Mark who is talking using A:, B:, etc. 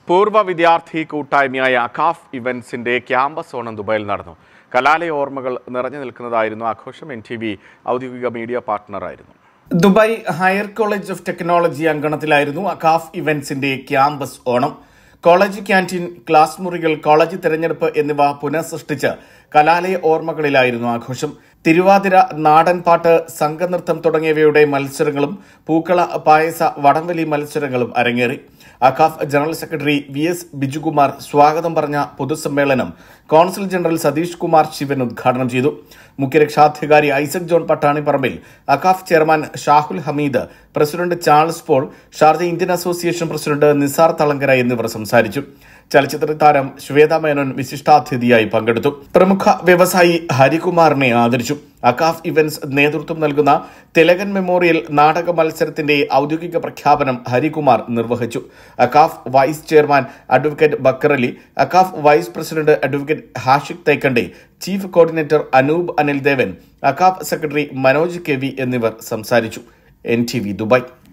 A: പൂർവ്വ വിദ്യാർത്ഥി കൂട്ടായ്മയായ അഖാഫ് ഇവന്റ്സിന്റെ ക്യാമ്പസ് ഓണം ദുബായിൽ നടന്നു കലാലയ ഓർമ്മകൾ നിറഞ്ഞു നിൽക്കുന്നതായിരുന്നു ആഘോഷം എൻ ടി വി ഔദ്യോഗിക മീഡിയ പാർട്ട്ണറായിരുന്നു
B: Dubai higher college of technology അങ്കണത്തിലായിരുന്നു അഖാഫ് ഇവന്റ്സിന്റെ campus Onam college canteen class മുറികൾ കോളേജ് തെരഞ്ഞെടുപ്പ് എന്നിവ പുനഃസൃഷ്ടിച്ച് കലാലയ ഓർമ്മകളിലായിരുന്നു ആഘോഷം തിരുവാതിര നാടൻപാട്ട് സംഘനൃത്തം തുടങ്ങിയവയുടെ മത്സരങ്ങളും പൂക്കള പായസ വടംവലി മത്സരങ്ങളും അരങ്ങേറി AKCAF general secretary V S Bijukumar സ്വാഗതം പറഞ്ഞ പൊതുസമ്മേളനം കോൺസുൽ ജനറൽ സതീഷ് കുമാർ ശിവൻ ഉദ്ഘാടനം ചെയ്തു മുഖ്യരക്ഷാധികാരി Isaac John Pattanipparambil AKCAF chairman Shahul Hameed president Charles Paul Sharjah Indian association president Nisar Thalangara എന്നിവർ സംസാരിച്ചു ചലച്ചിത്ര താരം ശ്വേത മേനോൻ വിശിഷ്ടാതിഥിയായി പങ്കെടുത്തു പ്രമുഖ വ്യവസായി ഹരികുമാറിനെ ആദരിച്ചു അക്കാഫ് ഇവന്റ്സ് നേതൃത്വം നൽകുന്ന തിലകൻ മെമ്മോറിയൽ നാടക മത്സരത്തിന്റെ ഔദ്യോഗിക പ്രഖ്യാപനം ഹരികുമാർ നിർവഹിച്ചു AKCAF vice chairman advocate Bakkerali AKCAF vice president advocate Hashik Thaikkande chief coordinator Anoop Anil Devan AKCAF secretary Manoj K V എന്നിവർ സംസാരിച്ചു എൻ ടി വി ദുബായ്